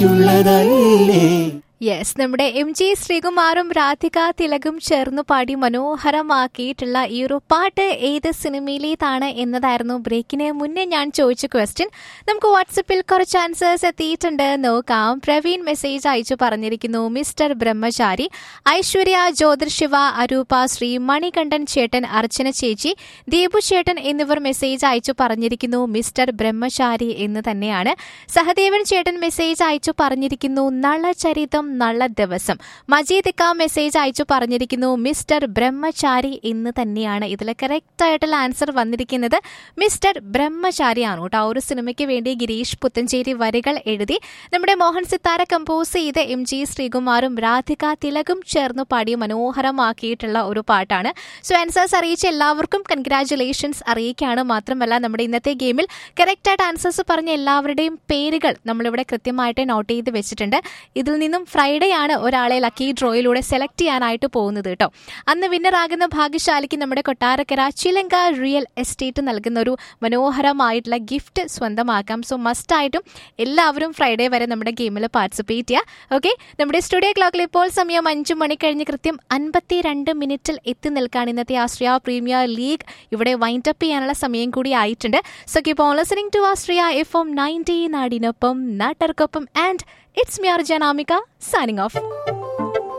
ഉള്ളതല്ലേ യെസ് നമ്മുടെ M G ശ്രീകുമാറും രാധിക തിലകും ചേർന്ന് പാടി മനോഹരമാക്കിയിട്ടുള്ള ഈ ഒരു പാട്ട് ഏത് സിനിമയിലേതാണ് എന്നതായിരുന്നു ബ്രേക്കിന് മുന്നേ ഞാൻ ചോദിച്ച ക്വസ്റ്റ്യൻ നമുക്ക് വാട്സപ്പിൽ കുറച്ച് ആൻസേഴ്സ് എത്തിയിട്ടുണ്ട് നോക്കാം പ്രവീൺ മെസ്സേജ് അയച്ചു പറഞ്ഞിരിക്കുന്നു മിസ്റ്റർ ബ്രഹ്മചാരി ഐശ്വര്യ ജ്യോതിർശിവ അരൂപ ശ്രീ മണികണ്ഠൻ ചേട്ടൻ അർച്ചന ചേച്ചി ദീപു ചേട്ടൻ എന്നിവർ മെസ്സേജ് അയച്ചു പറഞ്ഞിരിക്കുന്നു മിസ്റ്റർ ബ്രഹ്മചാരി എന്ന് തന്നെയാണ് സഹദേവൻ ചേട്ടൻ മെസ്സേജ് അയച്ചു പറഞ്ഞിരിക്കുന്നു നളചരിതം നല്ല ദിവസം മജീദ് ഇക്ക മെസ്സേജ് അയച്ചു പറഞ്ഞിരിക്കുന്നു മിസ്റ്റർ ബ്രഹ്മചാരി എന്ന് തന്നെയാണ് ഇതിൽ കറക്റ്റ് ആയിട്ടുള്ള ആൻസർ വന്നിരിക്കുന്നത് മിസ്റ്റർ ബ്രഹ്മചാരി ആണ് കേട്ടോ ആ ഒരു സിനിമയ്ക്ക് വേണ്ടി ഗിരീഷ് പുത്തഞ്ചേരി വരികൾ എഴുതി നമ്മുടെ മോഹൻ സിത്താര കമ്പോസ് ചെയ്ത് എം ജി ശ്രീകുമാറും രാധിക തിലകും ചേർന്ന് പാടി മനോഹരമാക്കിയിട്ടുള്ള ഒരു പാട്ടാണ് സോ ആൻസേഴ്സ് അറിയിച്ച എല്ലാവർക്കും കൺഗ്രാറ്റുലേഷൻസ് അറിയിക്കുകയാണ് മാത്രമല്ല നമ്മുടെ ഇന്നത്തെ ഗെയിമിൽ കറക്റ്റ് ആയിട്ട് ആൻസേഴ്സ് പറഞ്ഞ എല്ലാവരുടെയും പേരുകൾ നമ്മളിവിടെ കൃത്യമായിട്ട് നോട്ട് ചെയ്ത് വെച്ചിട്ടുണ്ട് ഇതിൽ നിന്നും ഫ്രൈഡേ ആണ് ഒരാളെ ലക്കി ഡ്രോയിലൂടെ സെലക്ട് ചെയ്യാനായിട്ട് പോകുന്നത് കേട്ടോ അന്ന് വിന്നർ ആകുന്ന ഭാഗ്യശാലിക്ക് നമ്മുടെ കൊട്ടാരക്കര ചിലങ്ക റിയൽ എസ്റ്റേറ്റ് നൽകുന്ന ഒരു മനോഹരമായിട്ടുള്ള ഗിഫ്റ്റ് സ്വന്തമാക്കാം സോ മസ്റ്റ് ആയിട്ടും എല്ലാവരും ഫ്രൈഡേ വരെ നമ്മുടെ ഗെയിമിൽ പാർട്ടിസിപ്പേറ്റ് ചെയ്യുക ഓക്കെ നമ്മുടെ സ്റ്റുഡിയോ ക്ലോക്കിൽ ഇപ്പോൾ സമയം അഞ്ചു മണി കഴിഞ്ഞ് കൃത്യം അൻപത്തി രണ്ട് മിനിറ്റിൽ എത്തി നിൽക്കുകയാണ് ഇന്നത്തെ ആശ്രയ പ്രീമിയർ ലീഗ് ഇവിടെ വൈൻഡ് അപ്പ് ചെയ്യാനുള്ള സമയം കൂടി ആയിട്ടുണ്ട് so keep on listening to Ashraya F M ninety നാടിനൊപ്പം നാട്ടർക്കൊപ്പം ആൻഡ് ഇറ്റ്സ് മി അർജനാമിക സൈനിങ് ഓഫ്